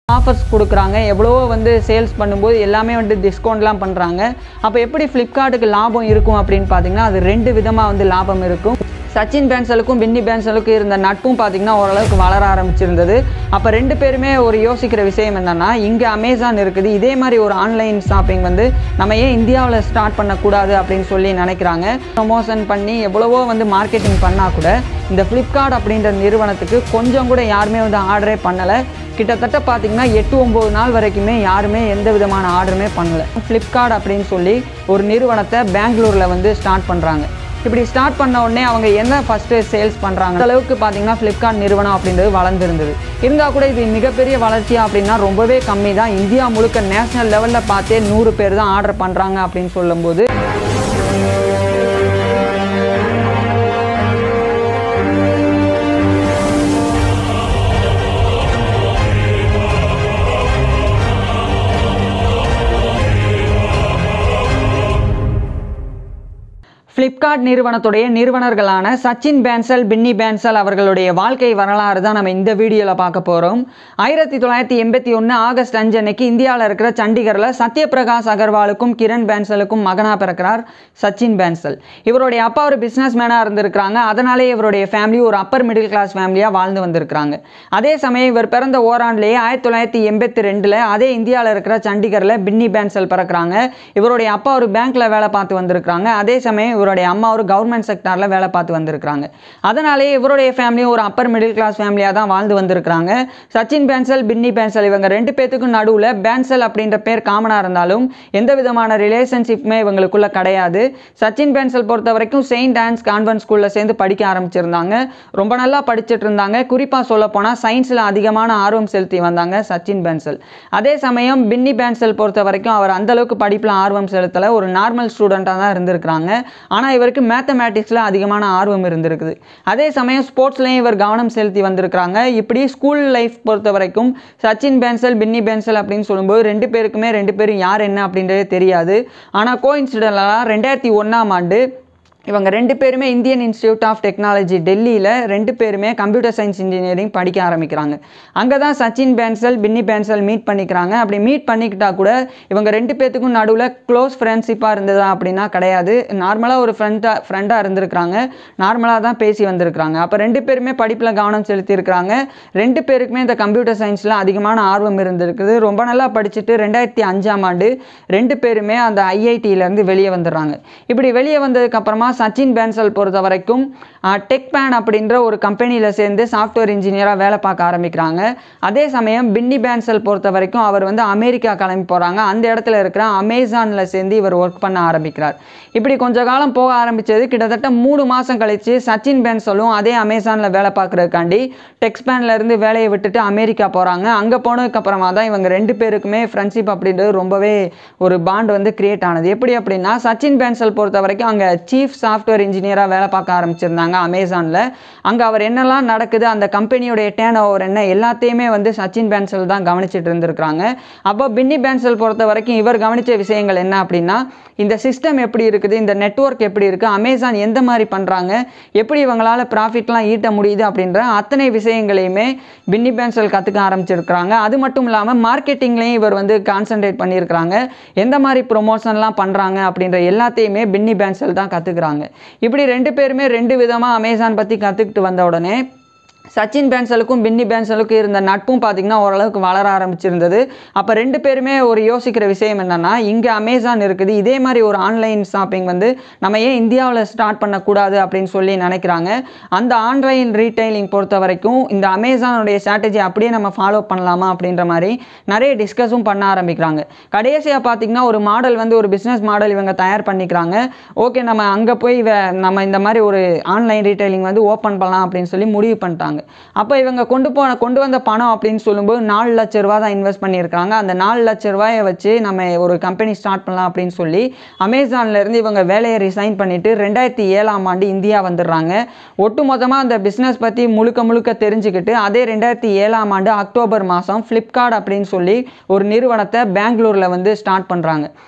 offers கொடுக்குறாங்க எவ்வளவோ வந்து சேல்ஸ் பண்ணும்போது எல்லாமே வந்து டிஸ்கவுண்ட்லாம் பண்ணுறாங்க அப்போ எப்படி ஃப்ளிப்கார்ட்டுக்கு லாபம் இருக்கும் அப்படின்னு பார்த்தீங்கன்னா அது ரெண்டு விதமாக வந்து லாபம் இருக்கும் சச்சின் பேன்சலுக்கும் பின்னி பேன்சலுக்கும் இருந்த நட்பும் பார்த்தீங்கன்னா ஓரளவுக்கு வளர ஆரம்பிச்சிருந்தது அப்போ ரெண்டு பேருமே ஒரு யோசிக்கிற விஷயம் என்னென்னா இங்கே அமேசான் இருக்குது இதே மாதிரி ஒரு ஆன்லைன் ஷாப்பிங் வந்து நம்ம ஏன் இந்தியாவில் ஸ்டார்ட் பண்ணக்கூடாது அப்படின்னு சொல்லி நினைக்கிறாங்க ப்ரொமோஷன் பண்ணி எவ்வளவோ வந்து மார்க்கெட்டிங் பண்ணால் கூட இந்த ஃப்ளிப்கார்ட் அப்படின்ற நிறுவனத்துக்கு கொஞ்சம் கூட யாருமே வந்து ஆர்டரே பண்ணலை கிட்டத்தட்ட பார்த்தீங்கன்னா எட்டு ஒம்பது நாள் வரைக்குமே யாருமே எந்த விதமான ஆர்டருமே பண்ணல ஃப்ளிப்கார்ட் அப்படின்னு சொல்லி ஒரு நிறுவனத்தை பெங்களூரில் வந்து ஸ்டார்ட் பண்ணுறாங்க இப்படி ஸ்டார்ட் பண்ண உடனே அவங்க என்ன ஃபஸ்ட்டு சேல்ஸ் பண்ணுறாங்க அந்த அளவுக்கு பார்த்தீங்கன்னா ஃப்ளிப்கார்ட் நிறுவனம் அப்படின்றது வளர்ந்துருந்தது இருந்தால் கூட இது மிகப்பெரிய வளர்ச்சியா அப்படின்னா ரொம்பவே கம்மி தான் இந்தியா முழுக்க நேஷனல் லெவலில் பார்த்தே நூறு பேர் தான் ஆர்டர் பண்ணுறாங்க அப்படின்னு சொல்லும்போது ஃப்ளிப்கார்ட் நிறுவனத்துடைய நிறுவனர்களான சச்சின் பேன்சல் பின்னி பேன்சல் அவர்களுடைய வாழ்க்கை வரலாறு தான் நம்ம இந்த வீடியோவில் பார்க்க போகிறோம் ஆயிரத்தி தொள்ளாயிரத்தி எண்பத்தி ஒன்று ஆகஸ்ட் அஞ்சு அன்னைக்கு இந்தியாவில் இருக்கிற சண்டிகரில் சத்யபிரகாஷ் அகர்வாலுக்கும் கிரண் பேன்சலுக்கும் மகனாக பிறக்கிறார் சச்சின் பேன்சல் இவருடைய அப்பா ஒரு பிஸ்னஸ் மேனாக இருந்திருக்கிறாங்க அதனாலே இவருடைய ஃபேமிலி ஒரு அப்பர் மிடில் கிளாஸ் ஃபேமிலியாக வாழ்ந்து வந்திருக்கிறாங்க அதே சமயம் இவர் பிறந்த ஓராண்டிலேயே ஆயிரத்தி தொள்ளாயிரத்தி எண்பத்தி ரெண்டில் அதே இந்தியாவில் இருக்கிற சண்டிகரில் பின்னி பேன்சல் பிறக்கிறாங்க இவருடைய அப்பா ஒரு பேங்க்கில் வேலை பார்த்து வந்திருக்கிறாங்க அதே சமயம் இவருடைய அம்மா ஒரு கவர்மெண்ட் செக்டாரில் வேலை பார்த்து வந்திருக்கிறாங்க அதனாலே இவருடைய ஃபேமிலியும் ஒரு அப்பர் மிடில் கிளாஸ் ஃபேமிலியாக தான் வாழ்ந்து வந்திருக்கிறாங்க சச்சின் பேன்சல் பின்னி பேன்சல் இவங்க ரெண்டு பேத்துக்கும் நடுவில் பேன்சல் அப்படின்ற பேர் காமனாக இருந்தாலும் எந்த விதமான ரிலேஷன்ஷிப்புமே இவங்களுக்குள்ள கிடையாது சச்சின் பேன்சல் பொறுத்த வரைக்கும் செயின்ட் டான்ஸ் கான்வென்ட் ஸ்கூலில் சேர்ந்து படிக்க ஆரம்பிச்சிருந்தாங்க ரொம்ப நல்லா படிச்சுட்டு இருந்தாங்க குறிப்பாக சொல்ல போனால் சயின்ஸில் அதிகமான ஆர்வம் செலுத்தி வந்தாங்க சச்சின் பேன்சல் அதே சமயம் பின்னி பேன்சல் பொறுத்த வரைக்கும் அவர் அந்த அளவுக்கு படிப்பில் ஆர்வம் செலுத்தலை ஒரு நார்மல் ஸ்டூடெண்ட்டாக தான் இருந்திருக்கிறாங்க ஆனால் இவருக்கு மேத்தமேட்டிக்ஸில் அதிகமான ஆர்வம் இருந்திருக்குது அதே சமயம் ஸ்போர்ட்ஸ்லையும் இவர் கவனம் செலுத்தி வந்திருக்கிறாங்க இப்படி ஸ்கூல் லைஃப் பொறுத்த வரைக்கும் சச்சின் பேன்சல் பின்னி பேன்சல் அப்படின்னு சொல்லும்போது ரெண்டு பேருக்குமே ரெண்டு பேரும் யார் என்ன அப்படின்றதே தெரியாது ஆனால் கோ ரெண்டாயிரத்தி ஒன்றாம் ஆண்டு இவங்க ரெண்டு பேருமே இந்தியன் இன்ஸ்டியூட் ஆஃப் டெக்னாலஜி டெல்லியில் ரெண்டு பேருமே கம்ப்யூட்டர் சயின்ஸ் இன்ஜினியரிங் படிக்க ஆரம்பிக்கிறாங்க அங்கே தான் சச்சின் பேன்சல் பின்னி பேன்சல் மீட் பண்ணிக்கிறாங்க அப்படி மீட் பண்ணிக்கிட்டா கூட இவங்க ரெண்டு பேத்துக்கும் நடுவில் க்ளோஸ் ஃப்ரெண்ட்ஷிப்பாக இருந்ததா அப்படின்னா கிடையாது நார்மலாக ஒரு ஃப்ரெண்டாக ஃப்ரெண்டாக இருந்திருக்கிறாங்க நார்மலாக தான் பேசி வந்திருக்கிறாங்க அப்போ ரெண்டு பேருமே படிப்பில் கவனம் செலுத்தியிருக்கிறாங்க ரெண்டு பேருக்குமே இந்த கம்ப்யூட்டர் சயின்ஸில் அதிகமான ஆர்வம் இருந்திருக்குது ரொம்ப நல்லா படிச்சுட்டு ரெண்டாயிரத்தி அஞ்சாம் ஆண்டு ரெண்டு பேருமே அந்த ஐஐடியிலேருந்து வெளியே வந்துடுறாங்க இப்படி வெளியே வந்ததுக்கப்புறமா சச்சின் பேன்சல் பொறுத்த வரைக்கும் டெக் பேன் அப்படின்ற ஒரு கம்பெனியில் சேர்ந்து சாஃப்ட்வேர் இன்ஜினியராக வேலை பார்க்க ஆரம்பிக்கிறாங்க அதே சமயம் பின்னி பேன்சல் பொறுத்த வரைக்கும் அவர் வந்து அமெரிக்கா கிளம்பி போகிறாங்க அந்த இடத்துல இருக்கிற அமேசானில் சேர்ந்து இவர் ஒர்க் பண்ண ஆரம்பிக்கிறார் இப்படி கொஞ்ச காலம் போக ஆரம்பித்தது கிட்டத்தட்ட மூணு மாதம் கழித்து சச்சின் பேன்சலும் அதே அமேசானில் வேலை பார்க்குறதுக்காண்டி டெக்ஸ்பேன்ல இருந்து வேலையை விட்டுட்டு அமெரிக்கா போகிறாங்க அங்கே போனதுக்கப்புறமா தான் இவங்க ரெண்டு பேருக்குமே ஃப்ரெண்ட்ஷிப் அப்படின்றது ரொம்பவே ஒரு பாண்ட் வந்து கிரியேட் ஆனது எப்படி அப்படின்னா சச்சின் பேன்சல் பொறுத்த வரைக்கும் அங்கே சீஃப் சாஃப்ட்வேர் இன்ஜினியராக வேலை பார்க்க ஆரம்பிச்சிருந்தாங்க அமேசானில் அங்கே அவர் என்னெல்லாம் நடக்குது அந்த கம்பெனியுடைய டேர்ன் ஓவர் என்ன எல்லாத்தையுமே வந்து சச்சின் பேன்சல் தான் கவனிச்சிட்டு இருந்திருக்கிறாங்க அப்போ பின்னி பேன்சல் பொறுத்த வரைக்கும் இவர் கவனித்த விஷயங்கள் என்ன அப்படின்னா இந்த சிஸ்டம் எப்படி இருக்குது இந்த நெட்வொர்க் எப்படி இருக்குது அமேசான் எந்த மாதிரி பண்ணுறாங்க எப்படி இவங்களால் ப்ராஃபிட்லாம் ஈட்ட முடியுது அப்படின்ற அத்தனை விஷயங்களையுமே பின்னி பேன்சல் கற்றுக்க ஆரம்பிச்சிருக்கிறாங்க அது மட்டும் இல்லாமல் மார்க்கெட்டிங்லேயும் இவர் வந்து கான்சென்ட்ரேட் பண்ணியிருக்கிறாங்க எந்த மாதிரி ப்ரொமோஷன்லாம் பண்ணுறாங்க அப்படின்ற எல்லாத்தையுமே பின்னி பேன்சல் தான் கற்றுக்குறாங்க இப்படி ரெண்டு பேருமே ரெண்டு விதமாக அமேசான் பற்றி கற்றுக்கிட்டு வந்த உடனே சச்சின் பேன்சலுக்கும் பின்னி பேன்சலுக்கும் இருந்த நட்பும் பார்த்திங்கன்னா ஓரளவுக்கு வளர ஆரம்பிச்சிருந்தது அப்போ ரெண்டு பேருமே ஒரு யோசிக்கிற விஷயம் என்னென்னா இங்கே அமேசான் இருக்குது இதே மாதிரி ஒரு ஆன்லைன் ஷாப்பிங் வந்து நம்ம ஏன் இந்தியாவில் ஸ்டார்ட் பண்ணக்கூடாது அப்படின்னு சொல்லி நினைக்கிறாங்க அந்த ஆன்லைன் ரீட்டைலிங் பொறுத்த வரைக்கும் இந்த அமேசானுடைய ஸ்ட்ராட்டஜி அப்படியே நம்ம ஃபாலோ பண்ணலாமா அப்படின்ற மாதிரி நிறைய டிஸ்கஸும் பண்ண ஆரம்பிக்கிறாங்க கடைசியாக பார்த்திங்கன்னா ஒரு மாடல் வந்து ஒரு பிஸ்னஸ் மாடல் இவங்க தயார் பண்ணிக்கிறாங்க ஓகே நம்ம அங்கே போய் வே- நம்ம இந்த மாதிரி ஒரு ஆன்லைன் ரீட்டைலிங் வந்து ஓப்பன் பண்ணலாம் அப்படின்னு சொல்லி முடிவு பண்ணிட்டாங்க அப்போ இவங்க கொண்டு போன கொண்டு வந்த பணம் அப்படின்னு சொல்லும்போது நாலு லட்ச ரூபா தான் இன்வெஸ்ட் பண்ணியிருக்காங்க அந்த நாலு லட்ச ரூபாயை வச்சு நம்ம ஒரு கம்பெனி ஸ்டார்ட் பண்ணலாம் அப்படின்னு சொல்லி அமேசான்ல இருந்து இவங்க வேலையை ரிசைன் பண்ணிட்டு ரெண்டாயிரத்தி ஏழாம் ஆண்டு இந்தியா வந்துடுறாங்க ஒட்டுமொத்தமாக அந்த பிஸ்னஸ் பற்றி முழுக்க முழுக்க தெரிஞ்சுக்கிட்டு அதே ரெண்டாயிரத்தி ஏழாம் ஆண்டு அக்டோபர் மாதம் ஃப்ளிப்கார்ட் அப்படின்னு சொல்லி ஒரு நிறுவனத்தை பெங்களூரில் வந்து ஸ்டார்ட் பண்ணுறாங்க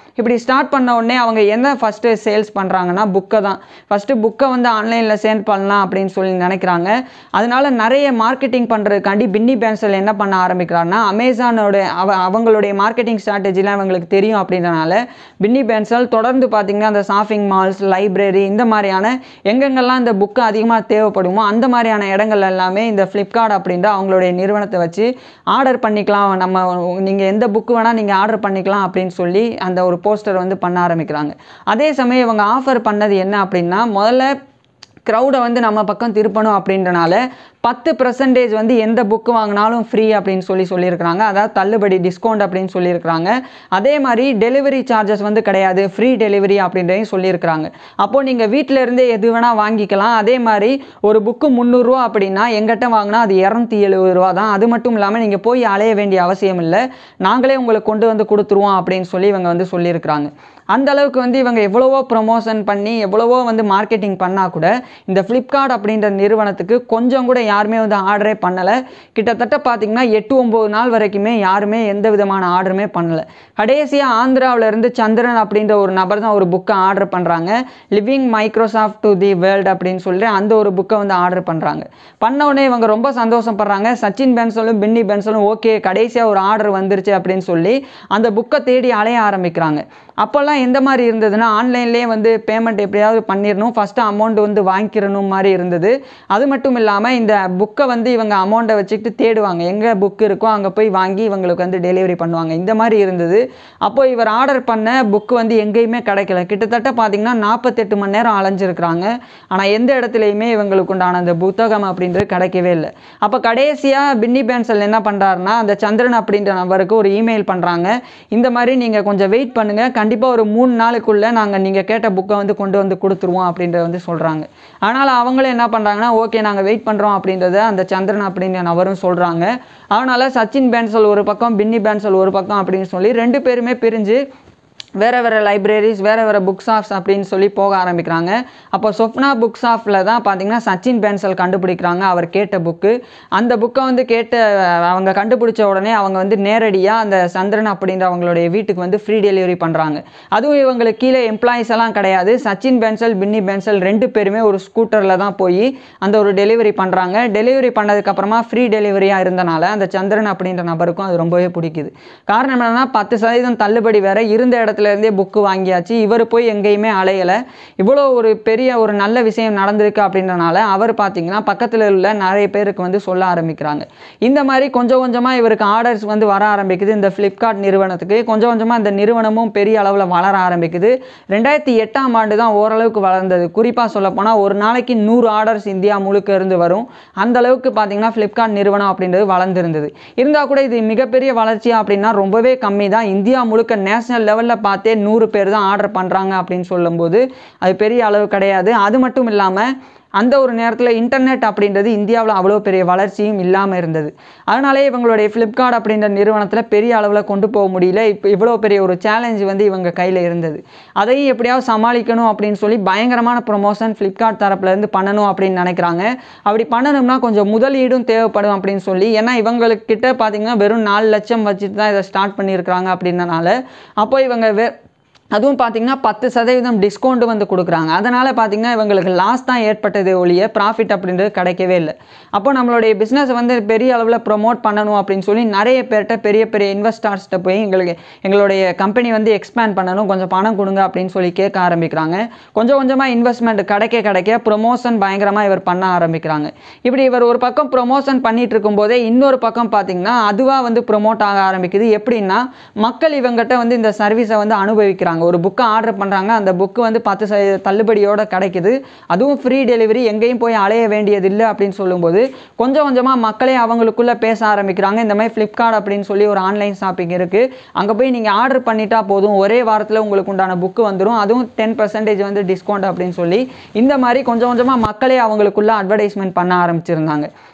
இப்படி ஸ்டார்ட் பண்ண உடனே அவங்க என்ன ஃபஸ்ட்டு சேல்ஸ் பண்ணுறாங்கன்னா புக்கை தான் ஃபஸ்ட்டு புக்கை வந்து ஆன்லைனில் சேல் பண்ணலாம் அப்படின்னு சொல்லி நினைக்கிறாங்க அதனால நிறைய மார்க்கெட்டிங் பண்ணுறதுக்காண்டி பின்னி பேன்சல் என்ன பண்ண ஆரம்பிக்கிறாருன்னா அமேசானோட அவ அவங்களுடைய மார்க்கெட்டிங் ஸ்ட்ராட்டஜிலாம் அவங்களுக்கு தெரியும் அப்படின்றனால பின்னி பேன்சல் தொடர்ந்து பார்த்திங்கன்னா அந்த ஷாப்பிங் மால்ஸ் லைப்ரரி இந்த மாதிரியான எங்கெங்கெல்லாம் இந்த புக்கு அதிகமாக தேவைப்படுமோ அந்த மாதிரியான இடங்கள் எல்லாமே இந்த ஃப்ளிப்கார்ட் அப்படின்ற அவங்களுடைய நிறுவனத்தை வச்சு ஆர்டர் பண்ணிக்கலாம் நம்ம நீங்கள் எந்த புக்கு வேணால் நீங்கள் ஆர்டர் பண்ணிக்கலாம் அப்படின்னு சொல்லி அந்த ஒரு போஸ்டர் வந்து பண்ண ஆரம்பிக்கிறாங்க அதே சமயம் இவங்க ஆஃபர் பண்ணது என்ன அப்படின்னா முதல்ல க்ரௌடை வந்து நம்ம பக்கம் திருப்பணும் அப்படின்றனால பத்து பர்சன்டேஜ் வந்து எந்த புக்கு வாங்கினாலும் ஃப்ரீ அப்படின்னு சொல்லி சொல்லியிருக்கிறாங்க அதாவது தள்ளுபடி டிஸ்கவுண்ட் அப்படின்னு சொல்லியிருக்கிறாங்க அதே மாதிரி டெலிவரி சார்ஜஸ் வந்து கிடையாது ஃப்ரீ டெலிவரி அப்படின்றதையும் சொல்லியிருக்கிறாங்க அப்போது நீங்கள் வீட்டில் இருந்தே எது வேணால் வாங்கிக்கலாம் அதே மாதிரி ஒரு புக்கு முந்நூறுரூவா அப்படின்னா எங்கிட்ட வாங்கினா அது இரநூத்தி எழுபது ரூபா தான் அது மட்டும் இல்லாமல் நீங்கள் போய் அலைய வேண்டிய அவசியம் இல்லை நாங்களே உங்களுக்கு கொண்டு வந்து கொடுத்துருவோம் அப்படின்னு சொல்லி இவங்க வந்து சொல்லியிருக்கிறாங்க அந்த அளவுக்கு வந்து இவங்க எவ்வளவோ ப்ரொமோஷன் பண்ணி எவ்வளவோ வந்து மார்க்கெட்டிங் பண்ணால் கூட இந்த ஃப்ளிப்கார்ட் அப்படின்ற நிறுவனத்துக்கு கொஞ்சம் கூட யாருமே வந்து ஆர்டரே பண்ணலை கிட்டத்தட்ட பார்த்தீங்கன்னா எட்டு ஒம்பது நாள் வரைக்குமே யாருமே எந்த விதமான ஆர்டருமே பண்ணலை கடைசியாக ஆந்திராவுல இருந்து சந்திரன் அப்படின்ற ஒரு நபர் தான் ஒரு புக்கை ஆர்டர் பண்ணுறாங்க leaving Microsoft to the world அப்படின்னு சொல்லி அந்த ஒரு புக்கை வந்து ஆர்டர் பண்ணுறாங்க பண்ண உடனே இவங்க ரொம்ப சந்தோஷப்படுறாங்க சச்சின் பென்சலும் பின்னி பென்சலும் ஓகே கடைசியாக ஒரு ஆர்டர் வந்துருச்சு அப்படின்னு சொல்லி அந்த புக்கை தேடி அலைய ஆரம்பிக்கிறாங்க அப்போல்லாம் எந்த மாதிரி இருந்ததுன்னா ஆன்லைன்லேயே வந்து பேமெண்ட் எப்படியாவது பண்ணிடணும் ஃபஸ்ட்டு அமௌண்ட் வந்து வாங்கிக்கிறணும் மாதிரி இருந்தது அது மட்டும் இல்லாமல் இந்த புக்கை வந்து இவங்க அமௌண்ட்டை வச்சுக்கிட்டு தேடுவாங்க எங்கே புக் இருக்கோ அங்கே போய் வாங்கி இவங்களுக்கு வந்து டெலிவரி பண்ணுவாங்க இந்த மாதிரி இருந்தது அப்போ இவர் ஆர்டர் பண்ண புக்கு வந்து எங்கேயுமே கிடைக்கல கிட்டத்தட்ட பார்த்தீங்கன்னா நாற்பத்தெட்டு மணி நேரம் அலைஞ்சிருக்கிறாங்க ஆனால் எந்த இடத்துலையுமே இவங்களுக்கு உண்டான அந்த புத்தகம் அப்படின்றது கிடைக்கவே இல்லை அப்போ கடைசியாக பின்னி பேன்சல் என்ன பண்ணுறாருன்னா அந்த சந்திரன் அப்படின்ற நபருக்கு ஒரு இமெயில் பண்ணுறாங்க இந்த மாதிரி நீங்கள் கொஞ்சம் வெயிட் பண்ணுங்கள் கண்டிப்பாக ஒரு மூணு நாளுக்குள்ளே நாங்கள் நீங்கள் கேட்ட புக்கை வந்து கொண்டு வந்து கொடுத்துருவோம் அப்படின்றத வந்து சொல்கிறாங்க ஆனால் அவங்களும் என்ன பண்ணுறாங்கன்னா ஓகே நாங்கள் வெயிட் பண்ணுறோம் அப்படின்றத அந்த சந்திரன் அப்படின்ற நபரும் சொல்கிறாங்க அதனால் சச்சின் பேன்சல் ஒரு பக்கம் பின்னி பேன்சல் ஒரு பக்கம் அப்படின்னு சொல்லி ரெண்டு பேருமே பிரிஞ்சு வேறு வேறு லைப்ரரிஸ் வேறு வேறு புக் ஷாப்ஸ் அப்படின்னு சொல்லி போக ஆரம்பிக்கிறாங்க அப்போ சொப்னா புக் ஷாப்பில் தான் பார்த்தீங்கன்னா சச்சின் பென்சல் கண்டுபிடிக்கிறாங்க அவர் கேட்ட புக்கு அந்த புக்கை வந்து கேட்ட அவங்க கண்டுபிடிச்ச உடனே அவங்க வந்து நேரடியாக அந்த சந்திரன் அப்படின்ற அவங்களுடைய வீட்டுக்கு வந்து ஃப்ரீ டெலிவரி பண்ணுறாங்க அதுவும் இவங்களுக்கு கீழே எம்ப்ளாயிஸ் எல்லாம் கிடையாது சச்சின் பென்சல் பின்னி பென்சல் ரெண்டு பேருமே ஒரு ஸ்கூட்டரில் தான் போய் அந்த ஒரு டெலிவரி பண்ணுறாங்க டெலிவரி பண்ணதுக்கப்புறமா ஃப்ரீ டெலிவரியாக இருந்தனால அந்த சந்திரன் அப்படின்ற நபருக்கும் அது ரொம்பவே பிடிக்குது காரணம் என்னன்னா பத்து சதவீதம் தள்ளுபடி வேற இருந்த இடத்துல இருந்தே புக்கு வாங்கியாச்சு இவர் போய் எங்கேயுமே அலையலை இவ்வளோ ஒரு பெரிய ஒரு நல்ல விஷயம் நடந்திருக்கு அப்படின்றனால அவர் பார்த்தீங்கன்னா பக்கத்தில் உள்ள நிறைய பேருக்கு வந்து சொல்ல ஆரம்பிக்கிறாங்க இந்த மாதிரி கொஞ்சம் கொஞ்சமாக இவருக்கு ஆர்டர்ஸ் வந்து வர ஆரம்பிக்குது இந்த ஃப்ளிப்கார்ட் நிறுவனத்துக்கு கொஞ்சம் கொஞ்சமாக இந்த நிறுவனமும் பெரிய அளவில் வளர ஆரம்பிக்குது ரெண்டாயிரத்தி எட்டாம் ஆண்டு தான் ஓரளவுக்கு வளர்ந்தது குறிப்பாக சொல்லப்போனால் ஒரு நாளைக்கு நூறு ஆர்டர்ஸ் இந்தியா முழுக்க இருந்து வரும் அந்த அளவுக்கு பார்த்தீங்கன்னா ஃப்ளிப்கார்ட் நிறுவனம் அப்படின்றது வளர்ந்துருந்தது இருந்தால் கூட இது மிகப்பெரிய வளர்ச்சி அப்படின்னா ரொம்பவே கம்மி தான் இந்தியா முழுக்க நேஷனல் லெவலில் பார்த்தே நூறு பேர் தான் ஆர்டர் பண்ணுறாங்க அப்படின்னு சொல்லும்போது அது பெரிய அளவு கிடையாது அது மட்டும் இல்லாமல் அந்த ஒரு நேரத்தில் இன்டர்நெட் அப்படின்றது இந்தியாவில் அவ்வளோ பெரிய வளர்ச்சியும் இல்லாமல் இருந்தது அதனாலே இவங்களுடைய ஃப்ளிப்கார்ட் அப்படின்ற நிறுவனத்தில் பெரிய அளவில் கொண்டு போக முடியல இப்போ இவ்வளோ பெரிய ஒரு சேலஞ்ச் வந்து இவங்க கையில் இருந்தது அதையும் எப்படியாவது சமாளிக்கணும் அப்படின்னு சொல்லி பயங்கரமான ப்ரொமோஷன் ஃப்ளிப்கார்ட் தரப்புலேருந்து பண்ணணும் அப்படின்னு நினைக்கிறாங்க அப்படி பண்ணணும்னா கொஞ்சம் முதலீடும் தேவைப்படும் அப்படின்னு சொல்லி ஏன்னா இவங்களுக்கு கிட்ட பார்த்தீங்கன்னா வெறும் நாலு லட்சம் வச்சுட்டு தான் இதை ஸ்டார்ட் பண்ணியிருக்கிறாங்க அப்படின்றனால அப்போ இவங்க வே அதுவும் பார்த்தீங்கன்னா பத்து சதவீதம் டிஸ்கவுண்ட் வந்து கொடுக்குறாங்க அதனால் பார்த்தீங்கன்னா இவங்களுக்கு லாஸ் தான் ஏற்பட்டதே ஒழிய ப்ராஃபிட் அப்படின்றது கிடைக்கவே இல்லை அப்போ நம்மளுடைய பிஸ்னஸ் வந்து பெரிய அளவில் ப்ரொமோட் பண்ணணும் அப்படின்னு சொல்லி நிறைய பேர்கிட்ட பெரிய பெரிய இன்வெஸ்டர்ஸ்கிட்ட போய் எங்களுக்கு எங்களுடைய கம்பெனி வந்து எக்ஸ்பேண்ட் பண்ணணும் கொஞ்சம் பணம் கொடுங்க அப்படின்னு சொல்லி கேட்க ஆரம்பிக்கிறாங்க கொஞ்சம் கொஞ்சமாக இன்வெஸ்ட்மெண்ட் கிடைக்க கிடைக்க ப்ரொமோஷன் பயங்கரமாக இவர் பண்ண ஆரம்பிக்கிறாங்க இப்படி இவர் ஒரு பக்கம் ப்ரொமோஷன் பண்ணிட்டு இருக்கும்போதே இன்னொரு பக்கம் பார்த்தீங்கன்னா அதுவாக வந்து ப்ரொமோட் ஆக ஆரம்பிக்குது எப்படின்னா மக்கள் இவங்ககிட்ட வந்து இந்த சர்வீஸை வந்து அனுபவிக்கிறாங்க ஒரு புக்கை ஆர்டர் பண்ணுறாங்க அந்த புக்கு வந்து பத்து சதவீத தள்ளுபடியோட கிடைக்குது அதுவும் ஃப்ரீ டெலிவரி எங்கேயும் போய் அலைய வேண்டியதில்லை அப்படின்னு சொல்லும்போது கொஞ்சம் கொஞ்சமாக மக்களே அவங்களுக்குள்ளே பேச ஆரம்பிக்கிறாங்க இந்த மாதிரி ஃப்ளிப்கார்ட் அப்படின்னு சொல்லி ஒரு ஆன்லைன் ஷாப்பிங் இருக்குது அங்கே போய் நீங்கள் ஆர்டர் பண்ணிட்டா போதும் ஒரே வாரத்தில் உங்களுக்கு உண்டான புக்கு வந்துடும் அதுவும் டென் பர்சன்டேஜ் வந்து டிஸ்கவுண்ட் அப்படின்னு சொல்லி இந்த மாதிரி கொஞ்சம் கொஞ்சமாக மக்களே அவங்களுக்குள்ள அட்வர்டைஸ்மெண்ட் பண்ண ஆரம்பிச்சிருந்தாங்க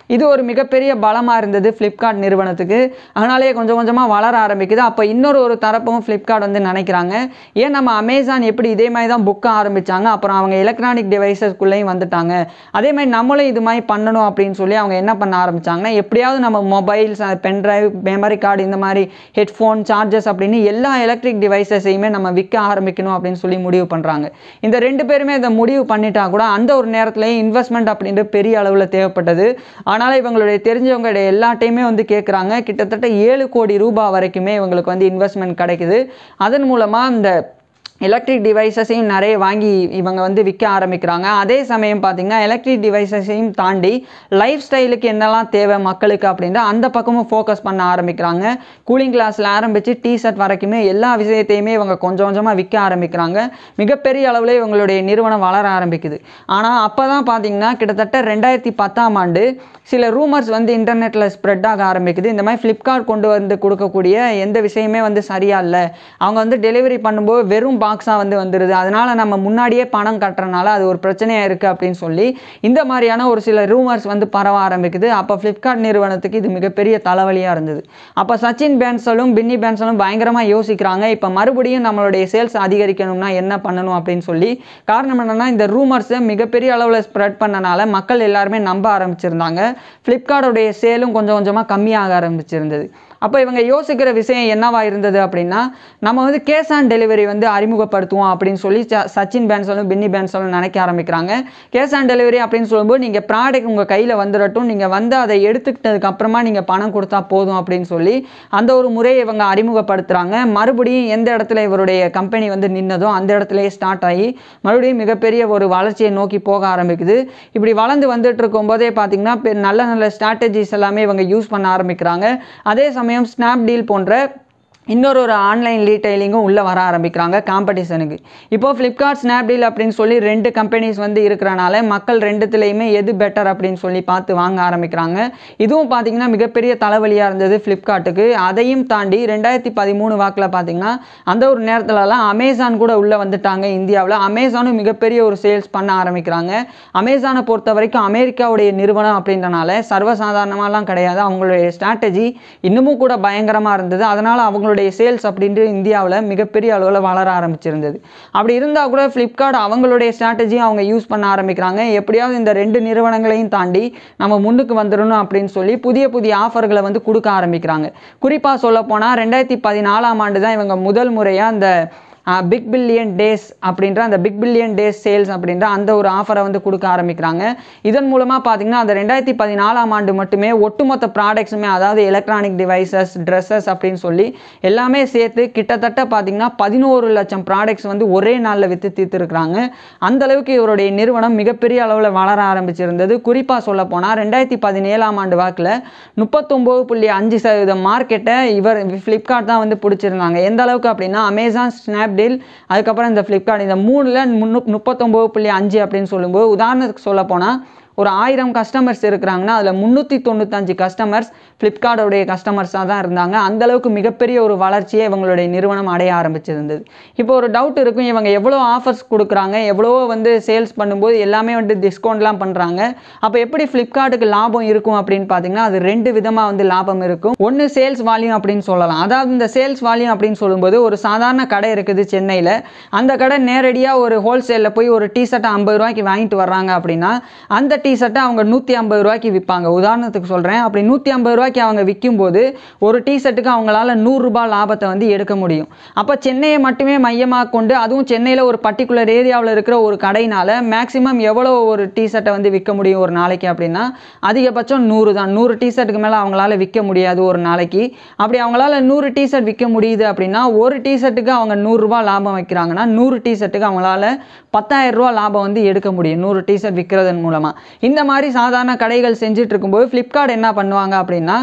இது ஒரு மிகப்பெரிய பலமாக இருந்தது ஃப்ளிப்கார்ட் நிறுவனத்துக்கு அதனாலேயே கொஞ்சம் கொஞ்சமாக வளர ஆரம்பிக்குது அப்போ இன்னொரு ஒரு தரப்பும் ஃப்ளிப்கார்ட் வந்து நினைக்கிறாங்க ஏன் நம்ம அமேசான் எப்படி இதே மாதிரி தான் புக்க ஆரம்பித்தாங்க அப்புறம் அவங்க எலக்ட்ரானிக் டிவைசஸ்குள்ளேயும் வந்துட்டாங்க அதே மாதிரி நம்மளும் இது மாதிரி பண்ணணும் அப்படின்னு சொல்லி அவங்க என்ன பண்ண ஆரம்பிச்சாங்கன்னா எப்படியாவது நம்ம மொபைல்ஸ் பென்ட்ரைவ் மெமரி கார்டு இந்த மாதிரி ஹெட்ஃபோன் சார்ஜஸ் அப்படின்னு எல்லா எலக்ட்ரிக் டிவைசஸையுமே நம்ம விற்க ஆரம்பிக்கணும் அப்படின்னு சொல்லி முடிவு பண்ணுறாங்க இந்த ரெண்டு பேருமே இதை முடிவு பண்ணிட்டா கூட அந்த ஒரு நேரத்துலையும் இன்வெஸ்ட்மெண்ட் அப்படின்ற பெரிய அளவில் தேவைப்பட்டது அதனால் இவங்களுடைய தெரிஞ்சவங்களுடைய எல்லாட்டையுமே வந்து கேட்குறாங்க கிட்டத்தட்ட ஏழு கோடி ரூபாய் வரைக்குமே இவங்களுக்கு வந்து இன்வெஸ்ட்மெண்ட் கிடைக்குது அதன் மூலமாக இந்த எலக்ட்ரிக் டிவைசஸையும் நிறைய வாங்கி இவங்க வந்து விற்க ஆரம்பிக்கிறாங்க அதே சமயம் பார்த்தீங்கன்னா எலக்ட்ரிக் டிவைசஸையும் தாண்டி லைஃப் ஸ்டைலுக்கு என்னெல்லாம் தேவை மக்களுக்கு அப்படின்ற அந்த பக்கமும் ஃபோக்கஸ் பண்ண ஆரம்பிக்கிறாங்க கூலிங் கிளாஸில் ஆரம்பித்து டி ஷர்ட் வரைக்குமே எல்லா விஷயத்தையுமே இவங்க கொஞ்சம் கொஞ்சமாக விற்க ஆரம்பிக்கிறாங்க மிகப்பெரிய அளவில் இவங்களுடைய நிறுவனம் வளர ஆரம்பிக்குது ஆனால் அப்போ தான் பார்த்தீங்கன்னா கிட்டத்தட்ட ரெண்டாயிரத்தி பத்தாம் ஆண்டு சில ரூமர்ஸ் வந்து இன்டர்நெட்டில் ஸ்ப்ரெட் ஆக ஆரம்பிக்குது இந்த மாதிரி ஃப்ளிப்கார்ட் கொண்டு வந்து கொடுக்கக்கூடிய எந்த விஷயமே வந்து சரியா இல்லை அவங்க வந்து டெலிவரி பண்ணும்போது வெறும் பாக்ஸாக வந்து வந்துடுது அதனால நம்ம முன்னாடியே பணம் கட்டுறனால அது ஒரு பிரச்சனையாக இருக்குது அப்படின்னு சொல்லி இந்த மாதிரியான ஒரு சில ரூமர்ஸ் வந்து பரவ ஆரம்பிக்குது அப்போ ஃப்ளிப்கார்ட் நிறுவனத்துக்கு இது மிகப்பெரிய தலைவலியாக இருந்தது அப்போ சச்சின் பேன்சலும் பின்னி பேன்சலும் பயங்கரமாக யோசிக்கிறாங்க இப்போ மறுபடியும் நம்மளுடைய சேல்ஸ் அதிகரிக்கணும்னா என்ன பண்ணணும் அப்படின்னு சொல்லி காரணம் என்னன்னா இந்த ரூமர்ஸை மிகப்பெரிய அளவில் ஸ்ப்ரெட் பண்ணனால மக்கள் எல்லாருமே நம்ப ஆரம்பிச்சிருந்தாங்க ஃப்ளிப்கார்ட்டோடைய சேலும் கொஞ்சம் கொஞ்சமாக கம்மியாக ஆரம்பிச்சிருந்தது அப்போ இவங்க யோசிக்கிற விஷயம் என்னவா இருந்தது அப்படின்னா நம்ம வந்து கேஷ் ஆன் டெலிவரி வந்து அறிமுகப்படுத்துவோம் அப்படின்னு சொல்லி ச- சச்சின் பேன்சலும் பின்னி பேன்சலும் நினைக்க ஆரம்பிக்கிறாங்க கேஷ் ஆன் டெலிவரி அப்படின்னு சொல்லும்போது நீங்கள் ப்ராடக்ட் உங்கள் கையில் வந்துடட்டும் நீங்கள் வந்து அதை எடுத்துக்கிட்டதுக்கு அப்புறமா நீங்கள் பணம் கொடுத்தா போதும் அப்படின்னு சொல்லி அந்த ஒரு முறையை இவங்க அறிமுகப்படுத்துகிறாங்க மறுபடியும் எந்த இடத்துல இவருடைய கம்பெனி வந்து நின்னதோ அந்த இடத்துலயே ஸ்டார்ட் ஆகி மறுபடியும் மிகப்பெரிய ஒரு வளர்ச்சியை நோக்கி போக ஆரம்பிக்குது இப்படி வளர்ந்து வந்துட்டு இருக்கும்போதே பார்த்தீங்கன்னா பெ- நல்ல நல்ல ஸ்ட்ராட்டஜிஸ் எல்லாமே இவங்க யூஸ் பண்ண ஆரம்பிக்கிறாங்க அதே சமயம் ஸ்னாப்டீல் போன்ற இன்னொரு ஒரு ஆன்லைன் ரீட்டைலிங்கும் உள்ளே வர ஆரம்பிக்கிறாங்க காம்படிஷனுக்கு இப்போ ஃப்ளிப்கார்ட் ஸ்னாப்டீல் அப்படின்னு சொல்லி ரெண்டு கம்பெனிஸ் வந்து இருக்கிறனால மக்கள் ரெண்டுத்துலேயுமே எது பெட்டர் அப்படின்னு சொல்லி பார்த்து வாங்க ஆரம்பிக்கிறாங்க இதுவும் பார்த்தீங்கன்னா மிகப்பெரிய தலைவலியாக இருந்தது ஃப்ளிப்கார்ட்டுக்கு அதையும் தாண்டி ரெண்டாயிரத்தி பதிமூணு வாக்கில் பார்த்தீங்கன்னா அந்த ஒரு நேரத்துலலாம் அமேசான் கூட உள்ளே வந்துட்டாங்க இந்தியாவில் அமேசானும் மிகப்பெரிய ஒரு சேல்ஸ் பண்ண ஆரம்பிக்கிறாங்க அமேசானை பொறுத்த வரைக்கும் அமெரிக்காவுடைய நிறுவனம் அப்படின்றனால சர்வசாதாரணமாலாம் கிடையாது அவங்களுடைய ஸ்ட்ராட்டஜி இன்னமும் கூட பயங்கரமாக இருந்தது அதனால் அவங்களுடைய சேல்ஸ் அப்படின்ட்டு இந்தியாவில் மிகப்பெரிய அளவில் வளர ஆரம்பிச்சிருந்தது அப்படி இருந்தால் கூட ஃப்ளிப்கார்ட் அவங்களுடைய ஸ்ட்ராட்டஜியும் அவங்க யூஸ் பண்ண ஆரம்பிக்கிறாங்க எப்படியாவது இந்த ரெண்டு நிறுவனங்களையும் தாண்டி நம்ம முன்னுக்கு வந்துடணும் அப்படின்னு சொல்லி புதிய புதிய ஆஃபர்களை வந்து கொடுக்க ஆரம்பிக்கிறாங்க குறிப்பாக சொல்ல போனால் ரெண்டாயிரத்தி பதினாலாம் ஆண்டு தான் இவங்க முதல் முறையாக அந்த பிக் பில்லியன் டேஸ் அப்படின்ற அந்த பிக் பில்லியன் டேஸ் சேல்ஸ் அப்படின்ற அந்த ஒரு ஆஃபரை வந்து கொடுக்க ஆரம்பிக்கிறாங்க இதன் மூலமாக பார்த்தீங்கன்னா அந்த ரெண்டாயிரத்தி பதினாலாம் ஆண்டு மட்டுமே ஒட்டுமொத்த ப்ராடக்ட்ஸுமே அதாவது எலக்ட்ரானிக் டிவைசஸ் ட்ரெஸ்ஸஸ் அப்படின்னு சொல்லி எல்லாமே சேர்த்து கிட்டத்தட்ட பார்த்தீங்கன்னா பதினோரு லட்சம் ப்ராடக்ட்ஸ் வந்து ஒரே நாளில் விற்று தீர்த்துருக்குறாங்க அந்த அளவுக்கு இவருடைய நிறுவனம் மிகப்பெரிய அளவில் வளர ஆரம்பிச்சிருந்தது குறிப்பாக சொல்ல போனால் ரெண்டாயிரத்தி பதினேழாம் ஆண்டு வாக்கில் முப்பத்தொம்போது புள்ளி அஞ்சு சதவீதம் மார்க்கெட்டை இவர் ஃப்ளிப்கார்ட் தான் வந்து பிடிச்சிருந்தாங்க எந்த அளவுக்கு அப்படின்னா அமேசான் ஸ்னாப்டீல் அதுக்கப்புறம் இந்த ஃப்ளிப்கார்ட் இந்த மூணில் முன்னு முப்பத்தொம்போது புள்ளி அஞ்சு அப்படின்னு சொல்லும்போது உதாரணத்துக்கு சொல்ல போனால் ஒரு ஆயிரம் கஸ்டமர்ஸ் இருக்கிறாங்கன்னா அதில் முந்நூற்றி தொண்ணூத்தஞ்சு கஸ்டமர்ஸ் ஃப்ளிப்கார்ட்டோடைய கஸ்டமர்ஸாக தான் இருந்தாங்க அந்த அளவுக்கு மிகப்பெரிய ஒரு வளர்ச்சியை இவங்களுடைய நிறுவனம் அடைய ஆரம்பிச்சிருந்தது இப்போ ஒரு டவுட் இருக்கும் இவங்க எவ்வளோ ஆஃபர்ஸ் கொடுக்குறாங்க எவ்வளவோ வந்து சேல்ஸ் பண்ணும்போது எல்லாமே வந்து டிஸ்கவுண்ட்லாம் பண்ணுறாங்க அப்போ எப்படி ஃப்ளிப்கார்ட்டுக்கு லாபம் இருக்கும் அப்படின்னு பார்த்தீங்கன்னா அது ரெண்டு விதமாக வந்து லாபம் இருக்கும் ஒன்று சேல்ஸ் வால்யூம் அப்படின்னு சொல்லலாம் அதாவது இந்த சேல்ஸ் வால்யூம் அப்படின்னு சொல்லும்போது ஒரு சாதாரண கடை இருக்குது சென்னையில் அந்த கடை நேரடியாக ஒரு ஹோல்சேலில் போய் ஒரு டிஷர்ட்டை ஐம்பது ரூபாய்க்கு வாங்கிட்டு வர்றாங்க அப்படின்னா அந்த டிஷர்ட்டை அவங்க நூற்றி ஐம்பது ரூபாய்க்கு விற்பாங்க உதாரணத்துக்கு சொல்கிறேன் அப்படி நூற்றி ஐம்பது ரூபாய்க்கு அவங்க விற்கும்போது ஒரு டிஷர்ட்டுக்கு அவங்களால நூறுரூபா லாபத்தை வந்து எடுக்க முடியும் அப்போ சென்னையை மட்டுமே மையமாக கொண்டு அதுவும் சென்னையில் ஒரு பர்டிகுலர் ஏரியாவில் இருக்கிற ஒரு கடையினால மேக்ஸிமம் எவ்வளோ ஒரு டிஷர்ட்டை வந்து விற்க முடியும் ஒரு நாளைக்கு அப்படின்னா அதிகபட்சம் நூறு தான் நூறு டிஷர்ட்டுக்கு மேலே அவங்களால விற்க முடியாது ஒரு நாளைக்கு அப்படி அவங்களால நூறு டிஷர்ட் விற்க முடியுது அப்படின்னா ஒரு டிஷர்ட்டுக்கு அவங்க நூறுரூபா லாபம் வைக்கிறாங்கன்னா நூறு டிஷர்ட்டுக்கு அவங்களால பத்தாயிரம் ரூபா லாபம் வந்து எடுக்க முடியும் நூறு டிஷர்ட் விற்கிறதன் மூலமாக இந்த மாதிரி சாதாரண கடைகள் செஞ்சுட்டு இருக்கும்போது ஃப்ளிப்கார்ட் என்ன பண்ணுவாங்க அப்படின்னா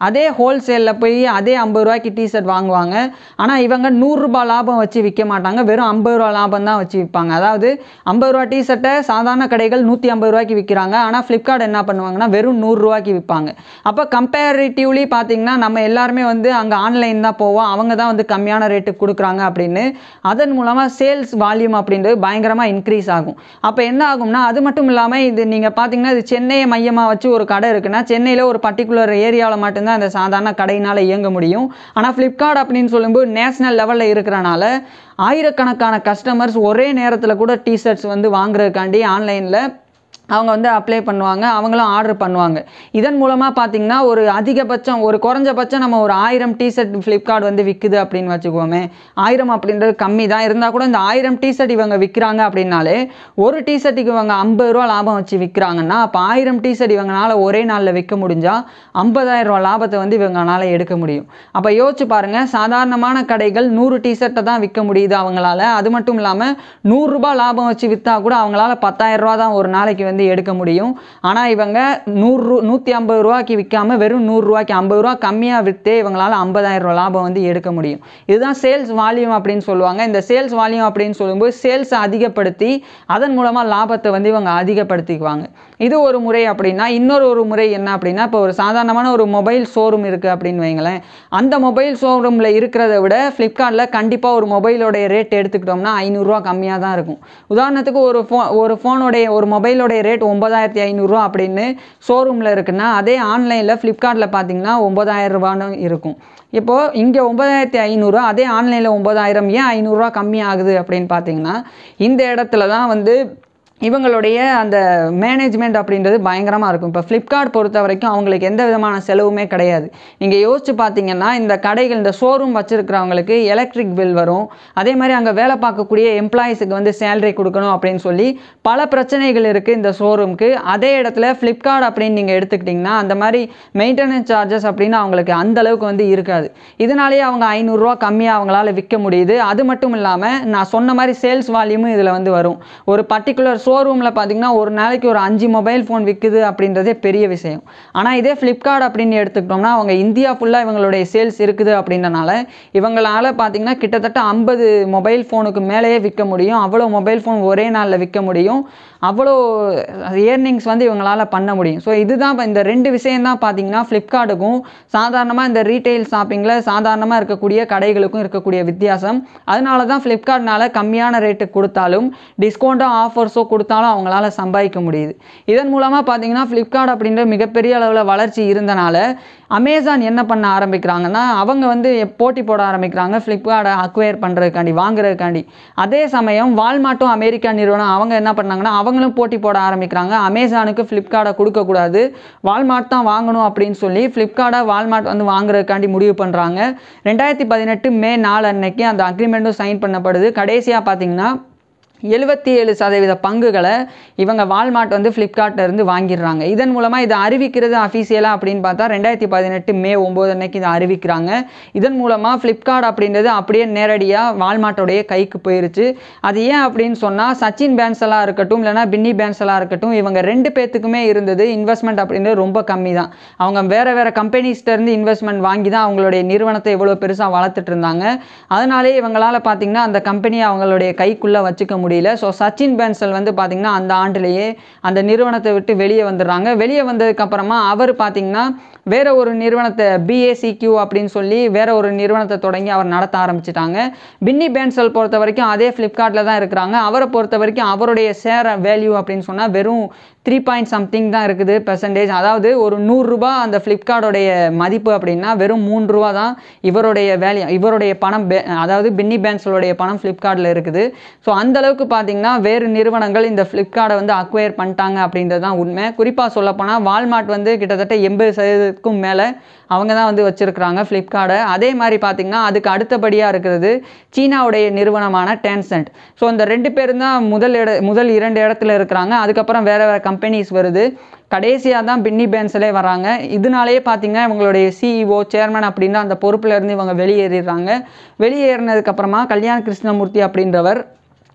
அதே ஹோல்சேலில் போய் அதே ஐம்பது ரூபாய்க்கு டிஷர்ட் வாங்குவாங்க ஆனால் இவங்க நூறுரூபா லாபம் வச்சு விற்க மாட்டாங்க வெறும் ஐம்பது ரூபா லாபம் தான் வச்சு விற்பாங்க அதாவது ஐம்பது ரூபா டிஷர்ட்டை சாதாரண கடைகள் நூற்றி ஐம்பது ரூபாய்க்கு விற்கிறாங்க ஆனால் ஃப்ளிப்கார்ட் என்ன பண்ணுவாங்கன்னா வெறும் நூறுரூவாய்க்கு விற்பாங்க அப்போ கம்பேரிட்டிவ்லி பார்த்தீங்கன்னா நம்ம எல்லாருமே வந்து அங்கே ஆன்லைன் தான் போவோம் அவங்க தான் வந்து கம்மியான ரேட்டுக்கு கொடுக்குறாங்க அப்படின்னு அதன் மூலமாக சேல்ஸ் வால்யூம் அப்படின்றது பயங்கரமாக இன்க்ரீஸ் ஆகும் அப்போ என்ன ஆகும்னா அது மட்டும் இல்லாமல் இது நீங்கள் பார்த்தீங்கன்னா இது சென்னையை மையமாக வச்சு ஒரு கடை இருக்குன்னா சென்னையில் ஒரு பர்டிகுலர் ஏரியாவில் மட்டும்தான் அந்த சாதாரண கடையினால் இயங்க முடியும் ஆனால் ஃப்ளிப்கார்ட் அப்படின்னு சொல்லும்போது நேஷனல் லெவலில் இருக்கிறனால ஆயிரக்கணக்கான கஸ்டமர்ஸ் ஒரே நேரத்தில் கூட டிஷர்ட்ஸ் வந்து வாங்குறதுக்காண்டி ஆன்லைனில் அவங்க வந்து அப்ளை பண்ணுவாங்க அவங்களும் ஆர்டர் பண்ணுவாங்க இதன் மூலமாக பார்த்தீங்கன்னா ஒரு அதிகபட்சம் ஒரு குறைஞ்சபட்சம் நம்ம ஒரு ஆயிரம் டிஷர்ட் ஃப்ளிப்கார்ட் வந்து விற்குது அப்படின்னு வச்சுக்கோமே ஆயிரம் அப்படின்றது கம்மி தான் இருந்தால் கூட இந்த ஆயிரம் டிஷர்ட் இவங்க விற்கிறாங்க அப்படின்னாலே ஒரு டிஷர்ட்டுக்கு இவங்க ஐம்பது ரூபா லாபம் வச்சு விற்கிறாங்கன்னா அப்போ ஆயிரம் டிஷர்ட் இவங்களால ஒரே நாளில் விற்க முடிஞ்சால் ஐம்பதாயிரம் ரூபா லாபத்தை வந்து இவங்களால எடுக்க முடியும் அப்போ யோசிச்சு பாருங்கள் சாதாரணமான கடைகள் நூறு டிஷர்ட்டை தான் விற்க முடியுது அவங்களால அது மட்டும் இல்லாமல் நூறுரூபா லாபம் வச்சு விற்றா கூட அவங்களால பத்தாயிரம் ரூபா தான் ஒரு நாளைக்கு வந்து எடுக்க முடியும் ஆனால் இவங்க நூறு நூற்றி ஐம்பது ரூபாய்க்கு விற்காம வெறும் நூறுரூவாய்க்கு ஐம்பது ரூபா கம்மியாக விற்றே இவங்களால ஐம்பதாயிரம் ரூபா லாபம் வந்து எடுக்க முடியும் இதுதான் சேல்ஸ் வால்யூம் அப்படின்னு சொல்லுவாங்க இந்த சேல்ஸ் வால்யூம் அப்படின்னு சொல்லும்போது சேல்ஸை அதிகப்படுத்தி அதன் மூலமாக லாபத்தை வந்து இவங்க அதிகப்படுத்திக்குவாங்க இது ஒரு முறை அப்படின்னா இன்னொரு ஒரு முறை என்ன அப்படின்னா இப்போ ஒரு சாதாரணமான ஒரு மொபைல் ஷோரூம் இருக்குது அப்படின்னு வைங்களேன் அந்த மொபைல் ஷோரூமில் இருக்கிறத விட ஃப்ளிப்கார்ட்டில் கண்டிப்பாக ஒரு மொபைலோடைய ரேட் எடுத்துக்கிட்டோம்னா ஐநூறுரூவா கம்மியாக தான் இருக்கும் உதாரணத்துக்கு ஒரு ஃபோ ஒரு ஃபோனுடைய ஒரு மொபைலோடைய ரேட் ஒன்பதாயிரத்தி ஐநூறுரூவா அப்படின்னு ஷோரூமில் இருக்குன்னா அதே ஆன்லைனில் ஃப்ளிப்கார்ட்டில் பார்த்தீங்கன்னா ஒம்பதாயிரம் ரூபான்னு இருக்கும் இப்போது இங்கே ஒம்பதாயிரத்தி ஐநூறு அதே ஆன்லைனில் ஒம்பதாயிரம் ஏன் ஐநூறுரூவா கம்மி ஆகுது அப்படின்னு பார்த்தீங்கன்னா இந்த இடத்துல தான் வந்து இவங்களுடைய அந்த மேனேஜ்மெண்ட் அப்படின்றது பயங்கரமாக இருக்கும் இப்போ ஃப்ளிப்கார்ட் பொறுத்த வரைக்கும் அவங்களுக்கு எந்த விதமான செலவுமே கிடையாது நீங்கள் யோசிச்சு பார்த்தீங்கன்னா இந்த கடைகள் இந்த ஷோரூம் வச்சுருக்கிறவங்களுக்கு எலக்ட்ரிக் பில் வரும் அதே மாதிரி அங்கே வேலை பார்க்கக்கூடிய எம்ப்ளாயீஸுக்கு வந்து சேலரி கொடுக்கணும் அப்படின்னு சொல்லி பல பிரச்சனைகள் இருக்குது இந்த ஷோரூமுக்கு அதே இடத்துல ஃப்ளிப்கார்ட் அப்படின்னு நீங்கள் எடுத்துக்கிட்டிங்கன்னா அந்த மாதிரி மெயின்டெனன்ஸ் சார்ஜஸ் அப்படின்னு அவங்களுக்கு அந்த அளவுக்கு வந்து இருக்காது இதனாலேயே அவங்க ஐநூறுரூவா கம்மியாக அவங்களால விற்க முடியுது அது மட்டும் இல்லாமல் நான் சொன்ன மாதிரி சேல்ஸ் வால்யூமும் இதில் வந்து வரும் ஒரு பர்டிகுலர் ஷோரூமில் பார்த்தீங்கன்னா ஒரு நாளைக்கு ஒரு அஞ்சு மொபைல் ஃபோன் விற்குது அப்படின்றதே பெரிய விஷயம் ஆனால் இதே ஃப்ளிப்கார்ட் அப்படின்னு எடுத்துக்கிட்டோம்னா அவங்க இந்தியா ஃபுல்லாக இவங்களுடைய சேல்ஸ் இருக்குது அப்படின்றனால இவங்களால பார்த்தீங்கன்னா கிட்டத்தட்ட ஐம்பது மொபைல் ஃபோனுக்கு மேலேயே விற்க முடியும் அவ்வளோ மொபைல் ஃபோன் ஒரே நாளில் விற்க முடியும் அவ்வளோ ஏர்னிங்ஸ் வந்து இவங்களால பண்ண முடியும் ஸோ இதுதான் இப்ப இந்த ரெண்டு விஷயம் தான் பார்த்தீங்கன்னா ஃப்ளிப்கார்ட்டுக்கும் சாதாரணமாக இந்த ரீட்டைல் ஷாப்பிங்கில் சாதாரணமாக இருக்கக்கூடிய கடைகளுக்கும் இருக்கக்கூடிய வித்தியாசம் அதனால தான் ஃப்ளிப்கார்ட்னால கம்மியான ரேட்டுக்கு கொடுத்தாலும் டிஸ்கவுண்ட்டோ ஆஃபர்ஸோ கொடுத்தாலும் அவங்களால சம்பாதிக்க முடியுது இதன் மூலமாக பார்த்தீங்கன்னா ஃப்ளிப்கார்ட் அப்படின்ற மிகப்பெரிய அளவில் வளர்ச்சி இருந்தனால அமேசான் என்ன பண்ண ஆரம்பிக்கிறாங்கன்னா அவங்க வந்து போட்டி போட ஆரம்பிக்கிறாங்க ஃப்ளிப்கார்ட்டை அக்வயர் பண்ணுறதுக்காண்டி வாங்குறதுக்காண்டி அதே சமயம் வால்மார்ட்டும் அமெரிக்கா நிறுவனம் அவங்க என்ன பண்ணாங்கன்னா அவங்களும் போட்டி போட ஆரம்பிக்கிறாங்க அமேசானுக்கு ஃப்ளிப்கார்ட்டை கொடுக்கக்கூடாது வால்மார்ட் தான் வாங்கணும் அப்படின்னு சொல்லி ஃப்ளிப்கார்ட்டை வால்மார்ட் வந்து வாங்குறதுக்காண்டி முடிவு பண்ணுறாங்க ரெண்டாயிரத்தி பதினெட்டு மே நாலு அன்னைக்கு அந்த அக்ரிமெண்ட்டும் சைன் பண்ணப்படுது கடைசியாக பார்த்தீங்கன்னா எழுபத்தி ஏழு சதவீத பங்குகளை இவங்க வால்மார்ட் வந்து ஃப்ளிப்கார்ட்ல இருந்து வாங்கிடுறாங்க இதன் மூலமாக இதை அறிவிக்கிறது அஃபீஷியலாக அப்படின்னு பார்த்தா ரெண்டாயிரத்தி பதினெட்டு மே ஒம்பது அன்னைக்கு இதை அறிவிக்கிறாங்க இதன் மூலமாக ஃப்ளிப்கார்ட் அப்படின்றது அப்படியே நேரடியாக வால்மார்ட்டோடைய கைக்கு போயிருச்சு அது ஏன் அப்படின்னு சொன்னால் சச்சின் பேன்ஸலாக இருக்கட்டும் இல்லைனா பின்னி பேன்ஸலாக இருக்கட்டும் இவங்க ரெண்டு பேத்துக்குமே இருந்தது இன்வெஸ்ட்மெண்ட் அப்படின்றது ரொம்ப கம்மி தான் அவங்க வேறு வேறு கம்பெனிஸ்டேருந்து இன்வெஸ்ட்மெண்ட் வாங்கி தான் அவங்களுடைய நிறுவனத்தை இவ்வளோ பெருசாக வளர்த்துட்டு இருந்தாங்க அதனாலே இவங்களால் பார்த்தீங்கன்னா அந்த கம்பெனியை அவங்களுடைய கைக்குள்ளே வச்சுக்க முடியல ஸோ சச்சின் பேன்சல் வந்து பார்த்தீங்கன்னா அந்த ஆண்டிலேயே அந்த நிறுவனத்தை விட்டு வெளியே வந்துடுறாங்க வெளியே வந்ததுக்கப்புறமா அவர் பார்த்தீங்கன்னா வேற ஒரு நிறுவனத்தை பிஏசிக்யூ அப்படின்னு சொல்லி வேற ஒரு நிறுவனத்தை தொடங்கி அவர் நடத்த ஆரம்பிச்சிட்டாங்க பின்னி பேன்சல் பொறுத்த வரைக்கும் அதே ஃப்ளிப்கார்ட்டில் தான் இருக்கிறாங்க அவரை பொறுத்த வரைக்கும் அவருடைய ஷேர் வேல்யூ அப்படின்னு சொன்னால் வெறும் த்ரீ பாயிண்ட் சம்திங் தான் இருக்குது பெர்சன்டேஜ் அதாவது ஒரு நூறுரூபா அந்த ஃப்ளிப்கார்ட்டோடைய மதிப்பு அப்படின்னா வெறும் மூணு ரூபா தான் இவருடைய வேல்யூ இவருடைய பணம் பே- அதாவது பின்னி பேன்ஸலோடைய பணம் ஃப்ளிப்கார்ட்டில் இருக்குது ஸோ அந்த அளவுக்கு பார்த்தீங்கன்னா வேறு நிறுவனங்கள் இந்த ஃப்ளிப்கார்ட்டை வந்து அக்வயர் பண்ணிட்டாங்க அப்படின்றது தான் உண்மை குறிப்பாக சொல்லப்போனால் வால்மார்ட் வந்து கிட்டத்தட்ட எண்பது சதவீதத்துக்கும் மேலே அவங்க தான் வந்து வச்சுருக்கிறாங்க ஃப்ளிப்கார்ட்டை அதே மாதிரி பார்த்தீங்கன்னா அதுக்கு அடுத்தபடியாக இருக்கிறது சீனாவுடைய நிறுவனமான டேன்சென்ட் ஸோ இந்த ரெண்டு பேரும் தான் முதல் இட முதல் இரண்டு இடத்துல இருக்கிறாங்க அதுக்கப்புறம் வேறு வேறு கம்பெனிஸ் வருது கடைசியாக தான் பின்னி பேன்ஸலே வராங்க இதனாலேயே பார்த்தீங்கன்னா இவங்களுடைய சிஇஓ சேர்மன் அப்படின்ற அந்த பொறுப்புல இருந்து இவங்க வெளியேறிடுறாங்க வெளியேறினதுக்கப்புறமா கல்யாண் கிருஷ்ணமூர்த்தி அப்படின்றவர்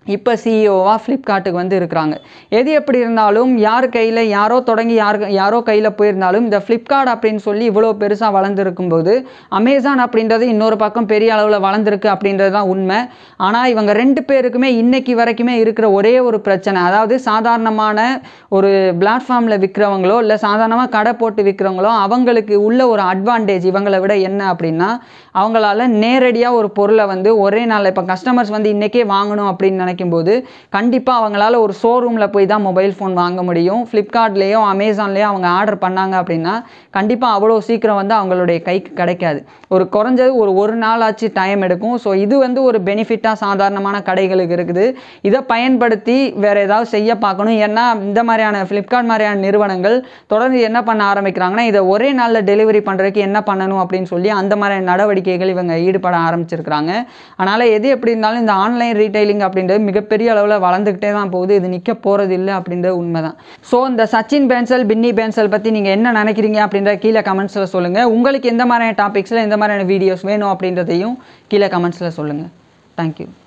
இப்போ சிஇஓவாக ஃப்ளிப்கார்ட்டுக்கு வந்து இருக்கிறாங்க எது எப்படி இருந்தாலும் யார் கையில் யாரோ தொடங்கி யார் யாரோ கையில் போயிருந்தாலும் இந்த ஃப்ளிப்கார்ட் அப்படின்னு சொல்லி இவ்வளோ பெருசாக வளர்ந்துருக்கும் போது அமேசான் அப்படின்றது இன்னொரு பக்கம் பெரிய அளவில் வளர்ந்துருக்கு அப்படின்றது தான் உண்மை ஆனால் இவங்க ரெண்டு பேருக்குமே இன்னைக்கு வரைக்குமே இருக்கிற ஒரே ஒரு பிரச்சனை அதாவது சாதாரணமான ஒரு பிளாட்ஃபார்மில் விற்கிறவங்களோ இல்லை சாதாரணமாக கடை போட்டு விற்கிறவங்களோ அவங்களுக்கு உள்ள ஒரு அட்வான்டேஜ் இவங்களை விட என்ன அப்படின்னா அவங்களால நேரடியாக ஒரு பொருளை வந்து ஒரே நாளில் இப்போ கஸ்டமர்ஸ் வந்து இன்றைக்கே வாங்கணும் அப்படின்னு நினைக்கும் போது கண்டிப்பாக அவங்களால ஒரு ஷோரூமில் போய் தான் மொபைல் ஃபோன் வாங்க முடியும் ஃப்ளிப்கார்ட்லேயோ அமேசான்லேயோ அவங்க ஆர்டர் பண்ணாங்க அப்படின்னா கண்டிப்பாக அவ்வளோ சீக்கிரம் வந்து அவங்களுடைய கைக்கு கிடைக்காது ஒரு குறைஞ்சது ஒரு ஒரு நாள் ஆச்சு டைம் எடுக்கும் ஸோ இது வந்து ஒரு பெனிஃபிட்டாக சாதாரணமான கடைகளுக்கு இருக்குது இதை பயன்படுத்தி வேறு ஏதாவது செய்ய பார்க்கணும் ஏன்னா இந்த மாதிரியான ஃப்ளிப்கார்ட் மாதிரியான நிறுவனங்கள் தொடர்ந்து என்ன பண்ண ஆரம்பிக்கிறாங்கன்னா இதை ஒரே நாளில் டெலிவரி பண்ணுறதுக்கு என்ன பண்ணணும் அப்படின்னு சொல்லி அந்த மாதிரியான நடவடிக்கைகள் இவங்க ஈடுபட ஆரம்பிச்சிருக்கிறாங்க அதனால் எது எப்படி இருந்தாலும் இந்த ஆன்லைன் ரீட்டைலிங் அப்படின்றது மிகப்பெரிய அளவில் வளர்ந்துக்கிட்டே தான் போகுது இது நிற்க போகிறது இல்லை அப்படின்றது உண்மை தான் ஸோ இந்த சச்சின் பேன்சல் பின்னி பேன்சல் பற்றி நீங்கள் என்ன நினைக்கிறீங்க அப்படின்ற கீழே கமெண்ட்ஸில் சொல்லுங்கள் உங்களுக்கு எந்த மாதிரியான டாபிக்ஸில் எந்த மாதிரியான வீடியோஸ் வேணும் அப்படின்றதையும் கீழே கமெண்ட்ஸில் சொல்லுங்கள் தேங்க்யூ